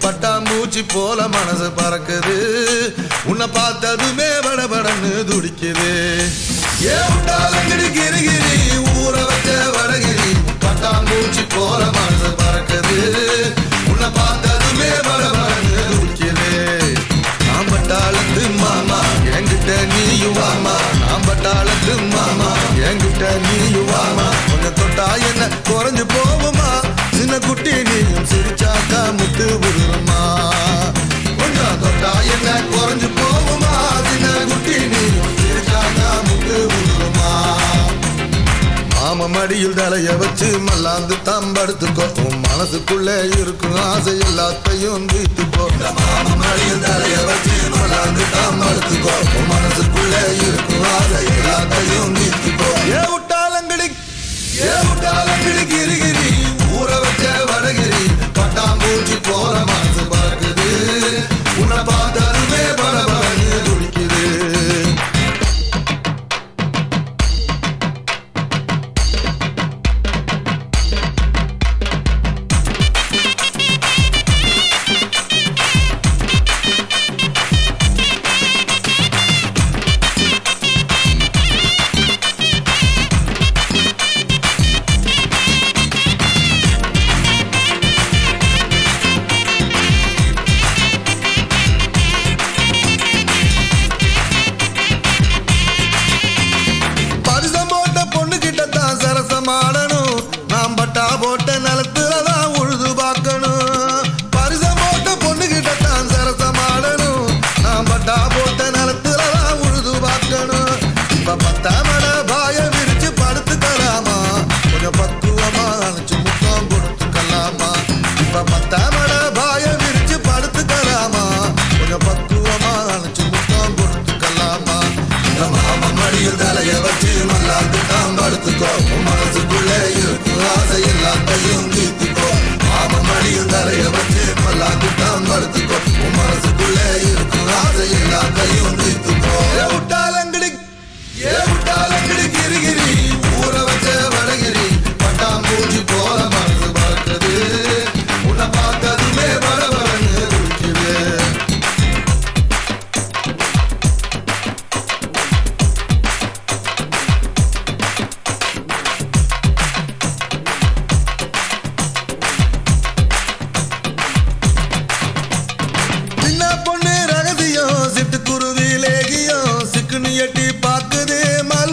பட்டாம்பூச்சி போல மனசு பறக்குது உன்னை பார்த்ததுமே படபடன்னு துடிக்குது ஏ விட்டாலங்கடி கிரிகிரி ஊற வச்ச வடகிரி பட்டாம்பூச்சி போல மனசு பறக்குது உன்னை பார்த்ததுமே படபடன்னு துடிக்குது நான் பட்டாளத்து மாமா என்கிட்ட நீயும் வாமா நான் பட்டாளத்து மாமா என்கிட்ட நீயும் வாமா கொஞ்சம் தொட்டா என்ன குறைஞ்சு போகுமா சின்ன குட்டி நீயும் சிரிச்சாக்கா முட்டு விடுறமா கொஞ்சம் தொட்டா என்ன குறைஞ்சு போகுமா சின்ன குட்டி நீயும் சிரிச்சாக்கா முட்டு விடுறமா மாம மடியில் தலைய வச்சு மல்லாந்து தம்படுத்துக்கோ உன் மனசுக்குள்ள இருக்கும் ஆசை எல்லாத்தையும் தீர்த்துக்கோ இந்த மாம மடியில் தலைய வச்சு மல்லாந்து தம்படுத்துக்கோ உன் மனசுக்குள்ள இருக்கும் ஆசை எல்லாத்தையும் தீர்த்துக்கோ ஏ விட்டாலங்கடி ஏ விட்டாலங்கடி கிரிகிரி ஊற வச்ச வடகிரி பட்டாம்பூச்சி போல மனசு பறக்குது உன்னை பார்த்ததுமே படபடன்னு துடிக்குது பரிசம் போட்ட பொண்ணு கிட்ட தான் சரசமாடணும் நாம் பட்டா போட்ட நிலத்துல தான் உழுது பார்க்கணும் பரிசம் போட்ட பொண்ணு கிட்ட தான் சரசமாடணும் நாம் பட்டா போட்ட நிலத்துல தான் உழுது பார்க்கணும் இப்ப பத்தாமட பாய விரிச்சு படுத்துக்கலாமா கொஞ்சம் பக்குவமா அணைச்சு முத்தம் கொடுத்துக்கலாமா இப்ப பத்தாமட பாய விரிச்சு படுத்துக்கலாமா கொஞ்சம் பக்குவமா அணைச்சு முத்தம் கொடுத்துக்கலாமா இந்த மாமா மடியில் தலைய வச்சு மல்லாந்து தான் படுத்துக்கோ உன் மனசுக்குள்ள இருக்கும் ஆசை எல்லாத்தையும் தீர்த்துக்கோ மாமா மடியில் தலைய வச்சு மல்லாந்து தான் படுத்துக்கோ உன் மனசுக்குள்ள இருக்கும் ஆசை எல்லாத்தையும் தீர்த்துக்கோ ஏ விட்டாலங்கடி ஏ விட்டாலங்கடி கிரிகிரி ஊற வச்ச வடகிரி பட்டாம்பூச்சி போல மனசு பறக்குது உன்னை பார்த்ததுமே படபடன்னு குடிக்குது சின்ன பொண்ணு ரகசியம் சிட்டுக்குருவி லேகியம் சிக்குன்னு எட்டி பாக்குது மலை